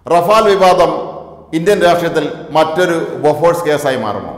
Rafale വിവാദം Indian രാഷ്ട്രീയത്തിൽ മറ്റൊരു ബൊഫോഴ്സ് കേസായി മാറുമോ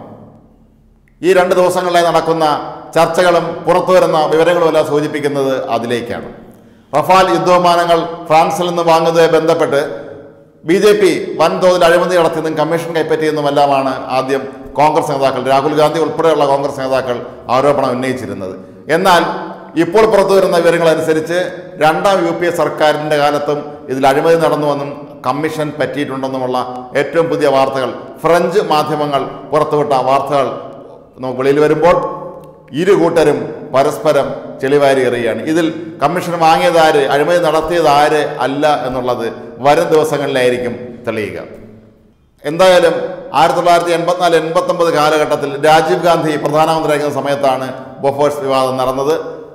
ഈ രണ്ട് ദിവസങ്ങളിലായി നടക്കുന്ന ചർച്ചകളും പുറത്തു വരുന്ന വിവരങ്ങളും എല്ലാം സൂചിപ്പിക്കുന്നത് അതിലേക്കാണ് റഫാൽ യുദ്ധവിമാനങ്ങൾ ഫ്രാൻസിൽ നിന്ന് വാങ്ങുന്നതുമായി ബന്ധപ്പെട്ട് ബി ജെ പി വൻതോതിൽ അഴിമതി നടത്തിയതും കമ്മീഷൻ കൈപ്പറ്റിയതുമെല്ലാമാണ് ആദ്യം കോൺഗ്രസ് നേതാക്കൾ രാഹുൽ ഗാന്ധി ഉൾപ്പെടെയുള്ള കോൺഗ്രസ് നേതാക്കൾ ആരോപണം ഉന്നയിച്ചിരുന്നത് എന്നാൽ ഇപ്പോൾ പുറത്തു വരുന്ന വിവരങ്ങൾ അനുസരിച്ച് രണ്ടാം യു പി എ സർക്കാരിൻ്റെ കാലത്തും ഇതിൽ അഴിമതി നടന്നുവെന്നും കമ്മീഷൻ പറ്റിയിട്ടുണ്ടെന്നുമുള്ള ഏറ്റവും പുതിയ വാർത്തകൾ ഫ്രഞ്ച് മാധ്യമങ്ങൾ പുറത്തുവിട്ട വാർത്തകൾ നമുക്ക് വെളിയിൽ വരുമ്പോൾ ഇരു കൂട്ടരും പരസ്പരം ചെളിവാരി എറിയുകയാണ് ഇതിൽ കമ്മീഷൻ വാങ്ങിയത് ആര് അഴിമതി നടത്തിയത് ആര് അല്ല എന്നുള്ളത് വരും ദിവസങ്ങളിലായിരിക്കും തെളിയുക എന്തായാലും ആയിരത്തി തൊള്ളായിരത്തി എൺപത്തിനാല് എൺപത്തൊമ്പത് കാലഘട്ടത്തിൽ രാജീവ് ഗാന്ധി പ്രധാനമന്ത്രിയായിരുന്ന സമയത്താണ് ബൊഫോഴ്സ് വിവാദം നടന്നത്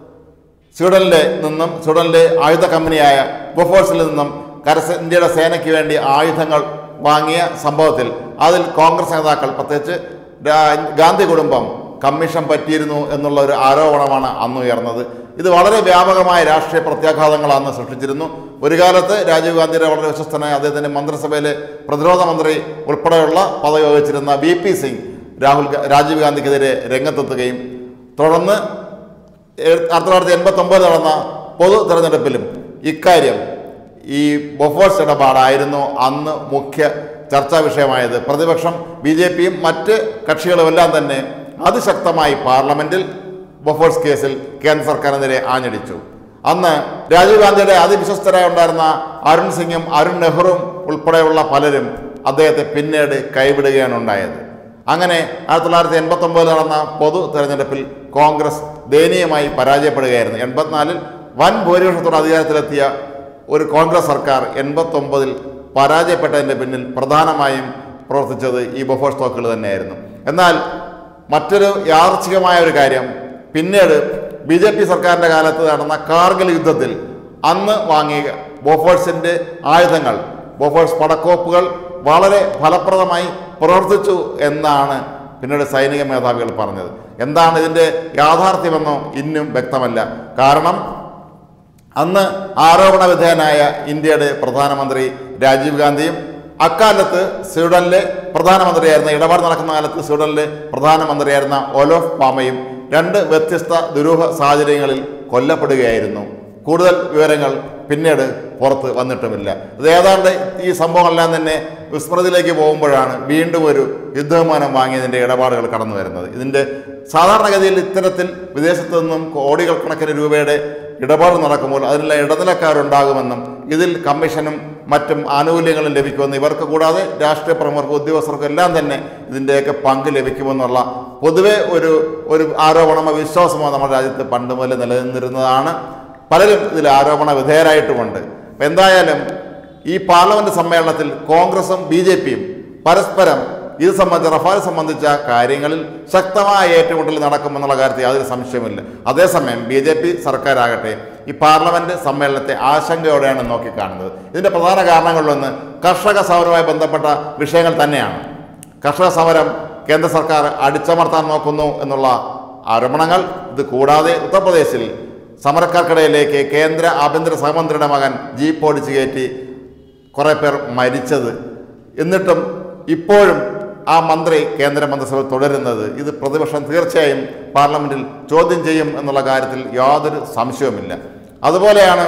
സ്വീഡനിലെ നിന്നും സ്വീഡനിലെ ആയുധ കമ്പനിയായ ബൊഫോഴ്സിൽ നിന്നും കരസ ഇന്ത്യയുടെ സേനയ്ക്ക് വേണ്ടി ആയുധങ്ങൾ വാങ്ങിയ സംഭവത്തിൽ അതിൽ കോൺഗ്രസ് നേതാക്കൾ പ്രത്യേകിച്ച് രാ- ഗാന്ധി കുടുംബം കമ്മീഷൻ പറ്റിയിരുന്നു എന്നുള്ള ഒരു ആരോപണമാണ് അന്ന് ഉയർന്നത് ഇത് വളരെ വ്യാപകമായ രാഷ്ട്രീയ പ്രത്യാഘാതങ്ങൾ അന്ന് സൃഷ്ടിച്ചിരുന്നു ഒരു കാലത്ത് രാജീവ് ഗാന്ധിയുടെ വളരെ വിശ്വസ്തനായ അദ്ദേഹത്തിൻ്റെ മന്ത്രിസഭയിലെ പ്രതിരോധ മന്ത്രി ഉൾപ്പെടെയുള്ള പദവി വഹിച്ചിരുന്ന വി പി സിംഗ് രാഹുൽ ഗാ- രാജീവ് ഗാന്ധിക്കെതിരെ രംഗത്തെത്തുകയും തുടർന്ന് ആയിരത്തി തൊള്ളായിരത്തി എൺപത്തി ഒമ്പത് നടന്ന പൊതു തെരഞ്ഞെടുപ്പിലും ഇക്കാര്യം ഈ ബൊഫോഴ്സ് ഇടപാടായിരുന്നു അന്ന് മുഖ്യ ചർച്ചാ വിഷയമായത് പ്രതിപക്ഷം ബി ജെ പിയും മറ്റ് കക്ഷികളുമെല്ലാം തന്നെ അതിശക്തമായി പാർലമെന്റിൽ ബൊഫോഴ്സ് കേസിൽ കേന്ദ്ര സർക്കാരിനെതിരെ ആഞ്ഞടിച്ചു അന്ന് രാജീവ് ഗാന്ധിയുടെ അതിവിശ്വസ്തരായി ഉണ്ടായിരുന്ന അരുൺ സിംഗും അരുൺ നെഹ്റുവും ഉൾപ്പെടെയുള്ള പലരും അദ്ദേഹത്തെ പിന്നീട് കൈവിടുകയാണ് ഉണ്ടായത് അങ്ങനെ ആയിരത്തി തൊള്ളായിരത്തി എൺപത്തി ഒമ്പതിൽ നടന്ന പൊതു തെരഞ്ഞെടുപ്പിൽ കോൺഗ്രസ് ദയനീയമായി പരാജയപ്പെടുകയായിരുന്നു എൺപത്തിനാലിൽ വൻ ഭൂരിപക്ഷത്തോടെ അധികാരത്തിലെത്തിയ ഒരു കോൺഗ്രസ് സർക്കാർ എൺപത്തൊമ്പതിൽ പരാജയപ്പെട്ടതിൻ്റെ പിന്നിൽ പ്രധാനമായും പ്രവർത്തിച്ചത് ഈ ബൊഫോഴ്സ് തോക്കുകൾ തന്നെയായിരുന്നു എന്നാൽ മറ്റൊരു യാദർച്ഛികമായ ഒരു കാര്യം പിന്നീട് ബി ജെ പി സർക്കാരിൻ്റെ കാലത്ത് നടന്ന കാർഗിൽ യുദ്ധത്തിൽ അന്ന് വാങ്ങിയ ബോഫോഴ്സിൻ്റെ ആയുധങ്ങൾ ബോഫോഴ്സ് പടക്കോപ്പുകൾ വളരെ ഫലപ്രദമായി പ്രവർത്തിച്ചു എന്നാണ് പിന്നീട് സൈനിക മേധാവികൾ പറഞ്ഞത് എന്താണ് ഇതിൻ്റെ യാഥാർത്ഥ്യമെന്നോ ഇന്നും വ്യക്തമല്ല കാരണം അന്ന് ആരോപണ വിധേയനായ ഇന്ത്യയുടെ പ്രധാനമന്ത്രി രാജീവ് ഗാന്ധിയും അക്കാലത്ത് സ്വീഡനിലെ പ്രധാനമന്ത്രിയായിരുന്ന ഇടപാട് നടക്കുന്ന കാലത്ത് സ്വീഡനിലെ പ്രധാനമന്ത്രിയായിരുന്ന ഒലോഫ് പാമയും രണ്ട് വ്യത്യസ്ത ദുരൂഹ സാഹചര്യങ്ങളിൽ കൊല്ലപ്പെടുകയായിരുന്നു കൂടുതൽ വിവരങ്ങൾ പിന്നീട് പുറത്ത് വന്നിട്ടുമില്ല ഇത് ഏതാണ്ട് ഈ സംഭവങ്ങളെല്ലാം തന്നെ വിസ്മൃതിയിലേക്ക് പോകുമ്പോഴാണ് വീണ്ടും ഒരു യുദ്ധവിമാനം വാങ്ങിയതിൻ്റെ ഇടപാടുകൾ കടന്നു വരുന്നത് ഇതിൻ്റെ സാധാരണഗതിയിൽ ഇത്തരത്തിൽ വിദേശത്തു നിന്നും കോടികൾ കണക്കിന് രൂപയുടെ ഇടപാട് നടക്കുമ്പോൾ അതിനുള്ള ഇടനിലക്കാരുണ്ടാകുമെന്നും ഇതിൽ കമ്മീഷനും മറ്റും ആനുകൂല്യങ്ങളും ലഭിക്കുമെന്ന് ഇവർക്ക് കൂടാതെ രാഷ്ട്രീയ പ്രമുഖർക്കും ഉദ്യോഗസ്ഥർക്കും എല്ലാം തന്നെ ഇതിൻ്റെയൊക്കെ പങ്ക് ലഭിക്കുമെന്നുള്ള പൊതുവെ ഒരു ഒരു ആരോപണമോ വിശ്വാസമോ നമ്മുടെ രാജ്യത്ത് പണ്ട് മുതലേ നിലനിന്നിരുന്നതാണ് പലരും ഇതിൽ ആരോപണ വിധേയരായിട്ടുമുണ്ട് അപ്പം എന്തായാലും ഈ പാർലമെന്റ് സമ്മേളനത്തിൽ കോൺഗ്രസും ബി ജെ പിയും പരസ്പരം ഇത് സംബന്ധിച്ച റഫാൽ സംബന്ധിച്ച കാര്യങ്ങളിൽ ശക്തമായ ഏറ്റുമുട്ടൽ നടക്കുമെന്നുള്ള കാര്യത്തിൽ യാതൊരു സംശയമില്ല അതേസമയം ബി ജെ പി സർക്കാരാകട്ടെ ഈ പാർലമെന്റ് സമ്മേളനത്തെ ആശങ്കയോടെയാണ് നോക്കിക്കാണുന്നത് ഇതിന്റെ പ്രധാന കാരണങ്ങളിലൊന്ന് കർഷക സമരവുമായി ബന്ധപ്പെട്ട വിഷയങ്ങൾ തന്നെയാണ് കർഷക സമരം കേന്ദ്ര സർക്കാർ അടിച്ചമർത്താൻ നോക്കുന്നു എന്നുള്ള ആരോപണങ്ങൾ ഇത് കൂടാതെ ഉത്തർപ്രദേശിൽ സമരക്കാർക്കിടയിലേക്ക് കേന്ദ്ര ആഭ്യന്തര സഹമന്ത്രിയുടെ മകൻ ജീപ്പ് ഓടിച്ച് കയറ്റി കുറേ പേർ മരിച്ചത് എന്നിട്ടും ഇപ്പോഴും ആ മന്ത്രി കേന്ദ്ര മന്ത്രിസഭ തുടരുന്നത് ഇത് പ്രതിപക്ഷം തീർച്ചയായും പാർലമെന്റിൽ ചോദ്യം ചെയ്യും എന്നുള്ള കാര്യത്തിൽ യാതൊരു സംശയവുമില്ല അതുപോലെയാണ്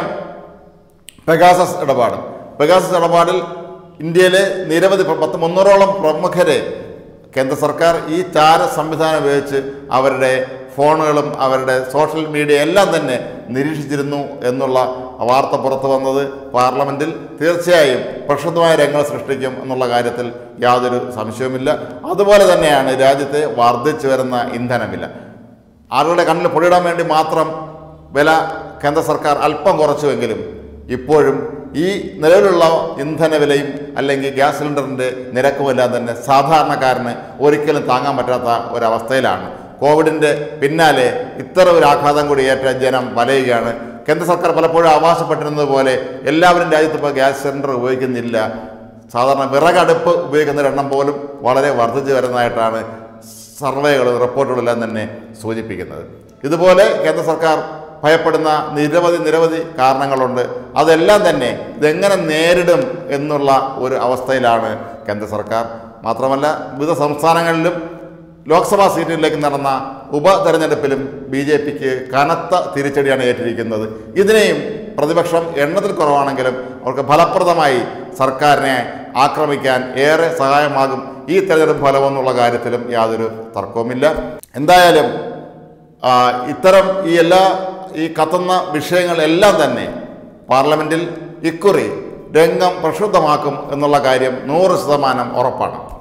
പെഗാസസ് ഇടപാട് പെഗാസസ് ഇടപാടിൽ ഇന്ത്യയിലെ നിരവധി പ്ര- പത്ത് മുന്നൂറോളം പ്രമുഖരെ കേന്ദ്ര സർക്കാർ ഈ ചാര സംവിധാനം ഉപയോഗിച്ച് അവരുടെ ഫോണുകളും അവരുടെ സോഷ്യൽ മീഡിയ എല്ലാം തന്നെ നിരീക്ഷിച്ചിരുന്നു എന്നുള്ള വാർത്ത പുറത്തു വന്നത് പാർലമെന്റിൽ തീർച്ചയായും പ്രക്ഷുബ്ധമായ രംഗങ്ങൾ സൃഷ്ടിക്കും എന്നുള്ള കാര്യത്തിൽ യാതൊരു സംശയവുമില്ല അതുപോലെ തന്നെയാണ് രാജ്യത്തെ വർദ്ധിച്ചു വരുന്ന ഇന്ധനവില ആളുകളുടെ കണ്ണിൽ പൊടിയിടാൻ വേണ്ടി മാത്രം വില കേന്ദ്ര സർക്കാർ അല്പം കുറച്ചുവെങ്കിലും ഇപ്പോഴും ഈ നിലവിലുള്ള ഇന്ധന വിലയും അല്ലെങ്കിൽ ഗ്യാസ് സിലിണ്ടറിൻ്റെ നിരക്കുമെല്ലാം തന്നെ സാധാരണക്കാരന് ഒരിക്കലും താങ്ങാൻ പറ്റാത്ത ഒരവസ്ഥയിലാണ് കോവിഡിൻ്റെ പിന്നാലെ ഇത്തരം ഒരു ആഘാതം കൂടി ഏറ്റ ജനം വലയുകയാണ് കേന്ദ്ര സർക്കാർ പലപ്പോഴും അവകാശപ്പെട്ടിരുന്നത് പോലെ എല്ലാവരും രാജ്യത്ത് ഇപ്പോൾ ഗ്യാസ് സിലിണ്ടർ ഉപയോഗിക്കുന്നില്ല സാധാരണ വിറകടുപ്പ് ഉപയോഗിക്കുന്നവരുടെ എണ്ണം പോലും വളരെ വർദ്ധിച്ചു വരുന്നതായിട്ടാണ് സർവേകളും റിപ്പോർട്ടുകളെല്ലാം തന്നെ സൂചിപ്പിക്കുന്നത് ഇതുപോലെ കേന്ദ്ര സർക്കാർ ഭയപ്പെടുന്ന നിരവധി നിരവധി കാരണങ്ങളുണ്ട് അതെല്ലാം തന്നെ ഇതെങ്ങനെ നേരിടും എന്നുള്ള ഒരു അവസ്ഥയിലാണ് കേന്ദ്ര സർക്കാർ മാത്രമല്ല വിവിധ സംസ്ഥാനങ്ങളിലും ലോക്സഭാ സീറ്റുകളിലേക്ക് നടന്ന ഉപതെരഞ്ഞെടുപ്പിലും ബി ജെ പിക്ക് കനത്ത തിരിച്ചടിയാണ് ഏറ്റിരിക്കുന്നത് ഇതിനെയും പ്രതിപക്ഷം എണ്ണത്തിൽ കുറവാണെങ്കിലും അവർക്ക് ഫലപ്രദമായി സർക്കാരിനെ ആക്രമിക്കാൻ ഏറെ സഹായമാകും ഈ തെരഞ്ഞെടുപ്പ് ഫലമെന്നുള്ള കാര്യത്തിലും യാതൊരു തർക്കവുമില്ല എന്തായാലും ആ, ഇത്തരം ഈ എല്ലാ ഈ കത്തുന്ന വിഷയങ്ങളെല്ലാം തന്നെ പാർലമെൻറ്റിൽ ഇക്കുറി രംഗം പ്രക്ഷുബ്ധമാക്കും എന്നുള്ള കാര്യം നൂറ് ശതമാനം ഉറപ്പാണ്